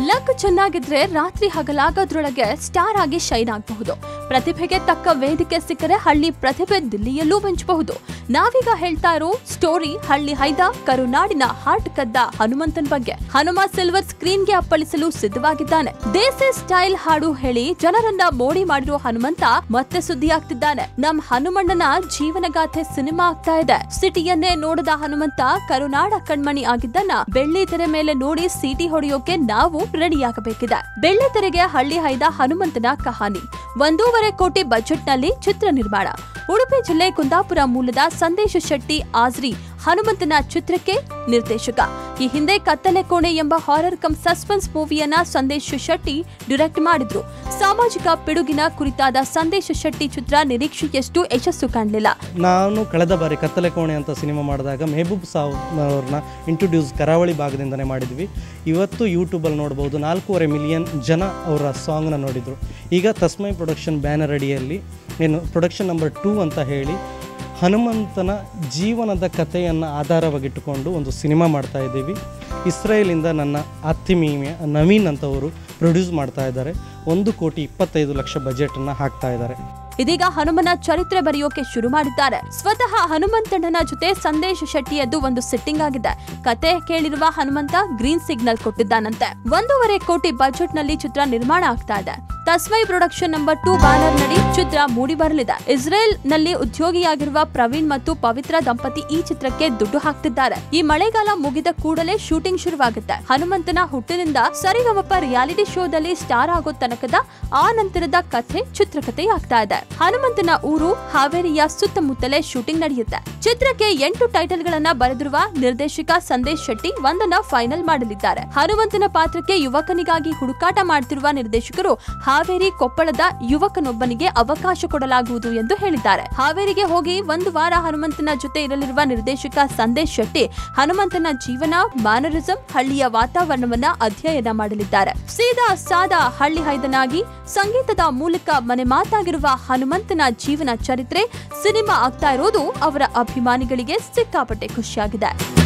luck ಚೆನ್ನಾಗಿದ್ರೆ ರಾತ್ರಿ ಹಗಲಾಗೋದ್ರೊಳಗೆ star ಆಗಿ ಶೈನ್ ಆಗಬಹುದು ಪ್ರತಿಭೆಗೆ ತಕ್ಕ ವೇದಿಕೆ ಸಿಕ್ಕರೆ ಹಳ್ಳಿ ಪ್ರತಿಭೆ ದಿಲ್ಲಿಯಲ್ಲೂ ಮಿಂಚಬಹುದು ನಾವೀಗ ಹೇಳ್ತಾ ಇರೋ ಸ್ಟೋರಿ ಹಳ್ಳಿ ಹೈದ ಕರುನಾಡಿನ ಹಾರ್ಟ್ ಕದ್ದ ಹನುಮಂತನ್ ಬಗ್ಗೆ ಹನುಮ ಸಿಲ್ವರ್ ಸ್ಕ್ರೀನ್ಗೆ ಅಪ್ಪಳಿಸಲು ಸಿದ್ಧವಾಗಿದ್ದಾನೆ ದೇಸಿ ಸ್ಟೈಲ್ ಹಾಡು ಹೇಳಿ ಜನರನ್ನ ಮೋಡಿ ಮಾಡಿರೋ ಹನುಮಂತ ಮತ್ತೆ ಸುದ್ದಿ ಆಗ್ತಿದ್ದಾನೆ ನಮ್ ಹನುಮಣ್ಣನ ಜೀವನಗಾಥೆ ಸಿನಿಮಾ ಆಗ್ತಾ ಇದೆ ಸಿಟಿಯನ್ನೇ ನೋಡದ ಹನುಮಂತ ಕರುನಾಡ ಕಣ್ಮಣಿ ಆಗಿದ್ದನ್ನ ಬೆಳ್ಳಿ ತೆರೆ ಮೇಲೆ ನೋಡಿ ಸಿಟಿ ಹೊಡೆಯೋಕೆ ನಾವು ರೆಡಿಯಾಗಬೇಕಿದೆ ಬೆಳ್ಳಿ ತೆರೆಗೆ ಹಳ್ಳಿ ಹೈದ ಹನುಮಂತನ ಕಹಾನಿ ಒಂದೂವರೆ ಕೋಟಿ ಬಜೆಟ್ನಲ್ಲಿ ಚಿತ್ರ ನಿರ್ಮಾಣ ಉಡುಪಿ ಜಿಲ್ಲೆ ಕುಂದಾಪುರ ಮೂಲದ ಸಂದೇಶ ಶೆಟ್ಟಿ ಆಜ್ರಿ ಹನುಮಂತನ ಚಿತ್ರಕ್ಕೆ ನಿರ್ದೇಶಕ ಈ ಹಿಂದೆ ಕತ್ತಲೆ ಕೋಣೆ ಎಂಬ ಹಾರರ್ ಕಮ್ ಸಸ್ಪೆನ್ಸ್ ಮೂವಿಯನ್ನ ಸಂದೇಶ್ ಶೆಟ್ಟಿ ಡೈರೆಕ್ಟ್ ಮಾಡಿದ್ರು ಸಾಮಾಜಿಕ ಪಿಡುಗಿನ ಕುರಿತಾದ ಸಂದೇಶ ಶೆಟ್ಟಿ ಚಿತ್ರ ನಿರೀಕ್ಷೆಯಷ್ಟು ಯಶಸ್ಸು ಕಾಣಲಿಲ್ಲ ನಾನು ಕಳೆದ ಬಾರಿ ಕತ್ತಲೆ ಕೋಣೆ ಅಂತ ಸಿನಿಮಾ ಮಾಡಿದಾಗ ಮೆಹಬೂಬ್ ಸಾವ್ ಅವ್ರನ್ನ ಇಂಟ್ರೊಡ್ಯೂಸ್ ಕರಾವಳಿ ಭಾಗದಿಂದನೇ ಮಾಡಿದ್ವಿ ಇವತ್ತು ಯೂಟ್ಯೂಬಲ್ಲಿ ನೋಡ್ಬೋದು ನಾಲ್ಕೂವರೆ ಮಿಲಿಯನ್ ಜನ ಅವರ ಸಾಂಗ್ನ ನೋಡಿದರು ಈಗ ತಸ್ಮೈ ಪ್ರೊಡಕ್ಷನ್ ಬ್ಯಾನರ್ ಅಡಿಯಲ್ಲಿ ಏನು ಪ್ರೊಡಕ್ಷನ್ ನಂಬರ್ ಟೂ ಅಂತ ಹೇಳಿ ಹನುಮಂತನ ಜೀವನದ ಕಥೆಯನ್ನು ಆಧಾರವಾಗಿಟ್ಟುಕೊಂಡು ಒಂದು ಸಿನಿಮಾ ಮಾಡ್ತಾ ಇದ್ದೀವಿ ಇಸ್ರೇಲಿಂದ ನನ್ನ ಆತ್ಮೀಯ ನವೀನ್ ಅಂತವರು ಪ್ರೊಡ್ಯೂಸ್ ಮಾಡ್ತಾ ಇದ್ದಾರೆ ಒಂದು ಕೋಟಿ ಇಪ್ಪತ್ತೈದು ಲಕ್ಷ ಬಜೆಟನ್ನು ಹಾಕ್ತಾ ಇದ್ದಾರೆ ಇದೀಗ ಹನುಮನ ಚರಿತ್ರೆ ಬರೆಯೋಕೆ ಶುರು ಮಾಡಿದ್ದಾರೆ ಸ್ವತಃ ಹನುಮಂತಣ್ಣನ ಜೊತೆ ಸಂದೇಶ್ ಶೆಟ್ಟಿಯದ್ದು ಒಂದು ಸಿಟ್ಟಿಂಗ್ ಆಗಿದೆ ಕತೆ ಕೇಳಿರುವ ಹನುಮಂತ ಗ್ರೀನ್ ಸಿಗ್ನಲ್ ಕೊಟ್ಟಿದ್ದಾನಂತೆ ಒಂದೂವರೆ ಕೋಟಿ ಬಜೆಟ್ ನಲ್ಲಿ ಚಿತ್ರ ನಿರ್ಮಾಣ ಆಗ್ತಾ ಇದೆ ತಸ್ಮೈ ಪ್ರೊಡಕ್ಷನ್ ನಂಬರ್ ಟೂ ಬ್ಯಾನರ್ ನಡಿ ಚಿತ್ರ ಮೂಡಿ ಬರಲಿದೆ ಇಸ್ರೇಲ್ ನಲ್ಲಿ ಉದ್ಯೋಗಿಯಾಗಿರುವ ಪ್ರವೀಣ್ ಮತ್ತು ಪವಿತ್ರ ದಂಪತಿ ಈ ಚಿತ್ರಕ್ಕೆ ದುಡ್ಡು ಹಾಕ್ತಿದ್ದಾರೆ ಈ ಮಳೆಗಾಲ ಮುಗಿದ ಕೂಡಲೇ ಶೂಟಿಂಗ್ ಶುರುವಾಗುತ್ತೆ ಹನುಮಂತನ ಹುಟ್ಟಿನಿಂದ ಸರಿಗಮಪ ರಿಯಾಲಿಟಿ ಶೋದಲ್ಲಿ ಸ್ಟಾರ್ ಆಗೋ ತನಕದ ಆ ನಂತರದ ಕಥೆ ಚಿತ್ರಕಥೆಯಾಗ್ತಾ ಇದೆ ಹನುಮಂತನ ಊರು ಹಾವೇರಿಯ ಸುತ್ತಮುತ್ತಲೇ ಶೂಟಿಂಗ್ ನಡೆಯುತ್ತೆ ಚಿತ್ರಕ್ಕೆ ಎಂಟು ಟೈಟಲ್ ಗಳನ್ನ ಬರೆದಿರುವ ನಿರ್ದೇಶಕ ಸಂದೇಶ್ ಶೆಟ್ಟಿ ಒಂದನ್ನ ಫೈನಲ್ ಮಾಡಲಿದ್ದಾರೆ ಹನುಮಂತನ ಪಾತ್ರಕ್ಕೆ ಯುವಕನಿಗಾಗಿ ಹುಡುಕಾಟ ಮಾಡ್ತಿರುವ ನಿರ್ದೇಶಕರು ಹಾವೇರಿ ಕೊಪ್ಪಳದ ಯುವಕನೊಬ್ಬನಿಗೆ ಅವಕಾಶ ಕೊಡಲಾಗುವುದು ಎಂದು ಹೇಳಿದ್ದಾರೆ ಹಾವೇರಿಗೆ ಹೋಗಿ ಒಂದು ವಾರ ಹನುಮಂತನ ಜೊತೆ ಇರಲಿರುವ ನಿರ್ದೇಶಕ ಸಂದೇಶ್ ಶೆಟ್ಟಿ ಹನುಮಂತನ ಜೀವನ ಮ್ಯಾನರಿಸಂ ಹಳ್ಳಿಯ ವಾತಾವರಣವನ್ನ ಅಧ್ಯಯನ ಮಾಡಲಿದ್ದಾರೆ ಸೀದಾ ಸಾದಾ ಹಳ್ಳಿ ಹೈದನಾಗಿ ಸಂಗೀತದ ಮೂಲಕ ಮನೆ ಮಾತಾಗಿರುವ ಹನುಮಂತನ ಜೀವನ ಚರಿತ್ರೆ ಸಿನಿಮಾ ಆಗ್ತಾ ಇರೋದು ಅವರ ಅಭಿಮಾನಿಗಳಿಗೆ ಸಿಕ್ಕಾಪಟ್ಟೆ ಖುಷಿಯಾಗಿದೆ